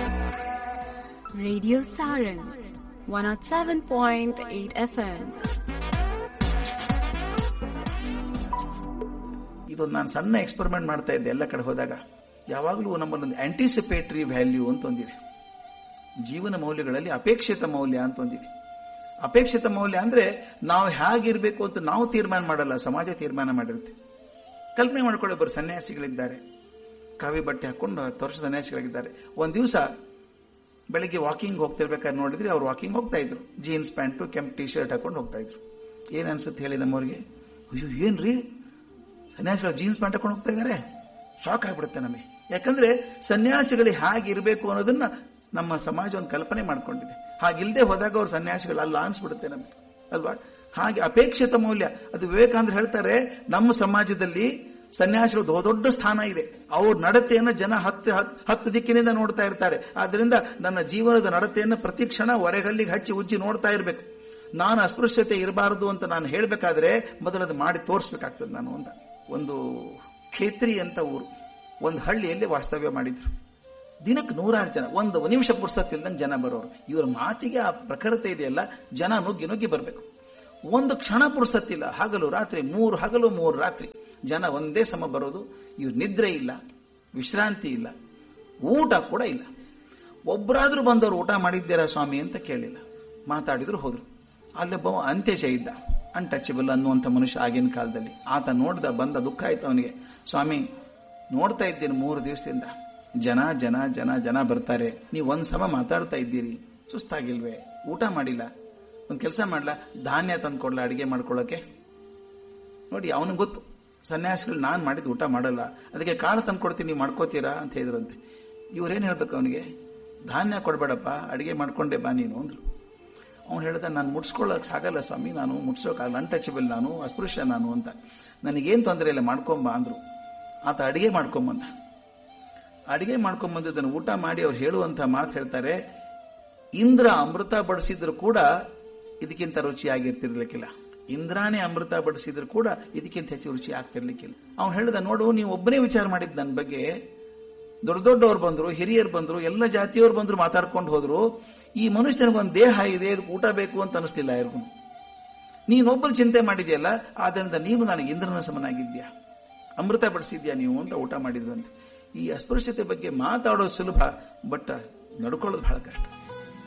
Radio Saran 107.8 FM. ಇದೊಂದು ನಾನು ಸಣ್ಣ ಎಕ್ಸ್ಪೆರಿಮೆಂಟ್ ಮಾಡ್ತಾ ಇದ್ದೆ ಎಲ್ಲ ಕಡೆ ಹೋದಾಗ ಯಾವಾಗಲೂ ನಮ್ಮಲ್ಲೊಂದು ಆಂಟಿಸಿಪೇಟರಿ ವ್ಯಾಲ್ಯೂ ಅಂತ ಒಂದಿದೆ ಜೀವನ ಮೌಲ್ಯಗಳಲ್ಲಿ ಅಪೇಕ್ಷಿತ ಮೌಲ್ಯ ಅಂತ ಒಂದಿದೆ ಅಪೇಕ್ಷಿತ ಮೌಲ್ಯ ಅಂದ್ರೆ ನಾವು ಹೇಗಿರ್ಬೇಕು ಅಂತ ನಾವು ತೀರ್ಮಾನ ಮಾಡಲ್ಲ ಸಮಾಜ ತೀರ್ಮಾನ ಮಾಡಿರುತ್ತೆ ಕಲ್ಪನೆ ಮಾಡ್ಕೊಳ್ಳಿ ಒಬ್ಬರು ಸನ್ಯಾಸಿಗಳಿದ್ದಾರೆ ಕಾವಿ ಬಟ್ಟೆ ಹಾಕೊಂಡು ಹತ್ತು ವರ್ಷ ಸನ್ಯಾಸಿಗಳಿದ್ದಾರೆ ಒಂದ್ ದಿವಸ ಬೆಳಿಗ್ಗೆ ವಾಕಿಂಗ್ ಹೋಗ್ತಿರ್ಬೇಕಾದ್ರೆ ನೋಡಿದ್ರೆ ಅವ್ರು ವಾಕಿಂಗ್ ಹೋಗ್ತಾ ಇದ್ರು ಜೀನ್ಸ್ ಪ್ಯಾಂಟು ಕೆಂಪ್ ಟಿ ಶರ್ಟ್ ಹಾಕೊಂಡು ಹೋಗ್ತಾ ಇದ್ರು ಏನ್ ಅನ್ಸುತ್ತೆ ಹೇಳಿ ನಮ್ಮವ್ರಿಗೆ ಅಯ್ಯೋ ಏನ್ರಿ ಸನ್ಯಾಸಿಗಳು ಜೀನ್ಸ್ ಪ್ಯಾಂಟ್ ಹಾಕೊಂಡು ಹೋಗ್ತಾ ಇದ್ದಾರೆ ಶಾಕ್ ಆಗ್ಬಿಡುತ್ತೆ ನಮಗೆ ಯಾಕಂದ್ರೆ ಸನ್ಯಾಸಿಗಳು ಹೇಗಿರ್ಬೇಕು ಅನ್ನೋದನ್ನ ನಮ್ಮ ಸಮಾಜ ಒಂದು ಕಲ್ಪನೆ ಮಾಡ್ಕೊಂಡಿದೆ ಹಾಗಿಲ್ದೆ ಹೋದಾಗ ಅವ್ರು ಸನ್ಯಾಸಿಗಳು ಅಲ್ಲ ಅನ್ಸ್ಬಿಡುತ್ತೆ ನಮಗೆ ಅಲ್ವಾ ಹಾಗೆ ಅಪೇಕ್ಷಿತ ಮೌಲ್ಯ ಅದು ವಿವೇಕಾನಂದ್ರ ಹೇಳ್ತಾರೆ ನಮ್ಮ ಸಮಾಜದಲ್ಲಿ ಸನ್ಯಾಸಿಗಳು ದೊ- ದೊಡ್ಡ ಸ್ಥಾನ ಇದೆ ಅವ್ರ ನಡತೆಯನ್ನು ಜನ ಹತ್ತು ಹತ್- ಹತ್ತು ದಿಕ್ಕಿನಿಂದ ನೋಡ್ತಾ ಇರ್ತಾರೆ ಆದ್ರಿಂದ ನನ್ನ ಜೀವನದ ನಡತೆಯನ್ನು ಪ್ರತಿ ಕ್ಷಣ ಹೊರಗಲ್ಲಿಗೆ ಹಚ್ಚಿ ಉಜ್ಜಿ ನೋಡ್ತಾ ಇರಬೇಕು ನಾನು ಅಸ್ಪೃಶ್ಯತೆ ಇರಬಾರದು ಅಂತ ನಾನು ಹೇಳಬೇಕಾದ್ರೆ ಮೊದಲದು ಮಾಡಿ ತೋರಿಸ್ಬೇಕಾಗ್ತದೆ ನಾನು ಅಂತ ಒಂದು ಖೇತ್ರಿ ಅಂತ ಊರು ಒಂದು ಹಳ್ಳಿಯಲ್ಲಿ ವಾಸ್ತವ್ಯ ಮಾಡಿದ್ರು ದಿನಕ್ಕೆ ನೂರಾರು ಜನ ಒಂದು ನಿಮಿಷ ಪುರ್ಸತ್ತಿಲ್ದಂಗೆ ಜನ ಬರೋರು ಇವರ ಮಾತಿಗೆ ಆ ಪ್ರಖರತೆ ಇದೆಯಲ್ಲ ಜನ ನುಗ್ಗಿ ನುಗ್ಗಿ ಬರಬೇಕು ಒಂದು ಕ್ಷಣ ಪುರ್ಸತ್ತಿಲ್ಲ ಹಗಲು ರಾತ್ರಿ ಮೂರು ಹಗಲು ಮೂರು ರಾತ್ರಿ ಜನ ಒಂದೇ ಸಮ ಬರೋದು ಇವ್ರ ನಿದ್ರೆ ಇಲ್ಲ ವಿಶ್ರಾಂತಿ ಇಲ್ಲ ಊಟ ಕೂಡ ಇಲ್ಲ ಒಬ್ಬರಾದ್ರೂ ಬಂದವರು ಊಟ ಮಾಡಿದ್ದೀರಾ ಸ್ವಾಮಿ ಅಂತ ಕೇಳಿಲ್ಲ ಮಾತಾಡಿದ್ರು ಹೋದ್ರು ಅಲ್ಲೊಬ್ಬ ಅಂತ್ಯಜ ಇದ್ದ ಅನ್ಟಚಬಲ್ ಅನ್ನುವಂಥ ಮನುಷ್ಯ ಆಗಿನ ಕಾಲದಲ್ಲಿ ಆತ ನೋಡ್ದ ಬಂದ ದುಃಖ ಆಯ್ತು ಅವನಿಗೆ ಸ್ವಾಮಿ ನೋಡ್ತಾ ಇದ್ದೀನಿ ಮೂರು ದಿವಸದಿಂದ ಜನ ಜನ ಜನ ಜನ ಬರ್ತಾರೆ ನೀವು ಒಂದ್ ಸಮ ಮಾತಾಡ್ತಾ ಇದ್ದೀರಿ ಸುಸ್ತಾಗಿಲ್ವೇ ಊಟ ಮಾಡಿಲ್ಲ ಒಂದ್ ಕೆಲಸ ಮಾಡ್ಲಾ ಧಾನ್ಯ ತಂದ್ಕೊಡ್ಲ ಅಡಿಗೆ ಮಾಡ್ಕೊಳ್ಳೋಕೆ ನೋಡಿ ಅವನಿಗೆ ಗೊತ್ತು ಸನ್ಯಾಸಿಗಳು ನಾನು ಮಾಡಿದ ಊಟ ಮಾಡಲ್ಲ ಅದಕ್ಕೆ ಕಾಳು ತಂದ್ಕೊಡ್ತೀನಿ ನೀವು ಮಾಡ್ಕೋತೀರಾ ಅಂತ ಹೇಳಿದ್ರಂತೆ ಇವ್ರೇನ್ ಹೇಳ್ಬೇಕು ಅವನಿಗೆ ಧಾನ್ಯ ಕೊಡ್ಬೇಡಪ್ಪ ಅಡಿಗೆ ಮಾಡ್ಕೊಂಡೆ ಬಾ ನೀನು ಅಂದ್ರು ಅವ್ನು ಹೇಳ್ದ ನಾನು ಮುಟ್ಸ್ಕೊಳ್ಳೋಕೆ ಸಾಗಲ್ಲ ಸ್ವಾಮಿ ನಾನು ಮುಟ್ಸೋಕ್ಕಾಗಲ್ಲ ಅನ್ಟಚಬಲ್ ನಾನು ಅಸ್ಪೃಶ್ಯ ನಾನು ಅಂತ ನನಗೇನು ತೊಂದರೆ ಇಲ್ಲ ಮಾಡ್ಕೊಂಬ ಅಂದ್ರು ಆತ ಅಡಿಗೆ ಮಾಡ್ಕೊಂಬಂದ ಅಡಿಗೆ ಮಾಡ್ಕೊಂಬಂದಿದ್ದನ್ನು ಊಟ ಮಾಡಿ ಅವ್ರು ಹೇಳುವಂತ ಮಾತು ಹೇಳ್ತಾರೆ ಇಂದ್ರ ಅಮೃತ ಬಡಿಸಿದ್ರು ಕೂಡ ಇದಕ್ಕಿಂತ ರುಚಿಯಾಗಿರ್ತಿರ್ಲಿಕ್ಕಿಲ್ಲ ಇಂದ್ರಾನೇ ಅಮೃತ ಬಡಿಸಿದ್ರು ಕೂಡ ಇದಕ್ಕಿಂತ ಹೆಚ್ಚು ರುಚಿ ಆಗ್ತಿರ್ಲಿಕ್ಕಿಲ್ಲ ಅವ್ನು ಹೇಳ್ದ ನೋಡು ನೀವು ಒಬ್ಬನೇ ವಿಚಾರ ಮಾಡಿದ್ ನನ್ನ ಬಗ್ಗೆ ದೊಡ್ಡ ದೊಡ್ಡವ್ರು ಬಂದ್ರು ಹಿರಿಯರು ಬಂದ್ರು ಎಲ್ಲ ಜಾತಿಯವ್ರು ಬಂದ್ರು ಮಾತಾಡ್ಕೊಂಡು ಹೋದ್ರು ಈ ಮನುಷ್ಯನಿಗೊಂದು ದೇಹ ಇದೆ ಇದಕ್ಕೆ ಊಟ ಬೇಕು ಅಂತ ಅನಿಸ್ತಿಲ್ಲ ಯಾರಿಗೂ ನೀನೊಬ್ಬರು ಚಿಂತೆ ಮಾಡಿದ್ಯಲ್ಲ ಆದ್ರಿಂದ ನೀವು ನನಗೆ ಇಂದ್ರನ ಸಮನಾಗಿದ್ಯಾ ಅಮೃತ ಬಡಿಸಿದ್ಯಾ ನೀವು ಅಂತ ಊಟ ಮಾಡಿದ್ರಂತೆ ಈ ಅಸ್ಪೃಶ್ಯತೆ ಬಗ್ಗೆ ಮಾತಾಡೋದು ಸುಲಭ ಬಟ್ ನಡ್ಕೊಳ್ಳೋದು ಬಹಳ ಕಷ್ಟ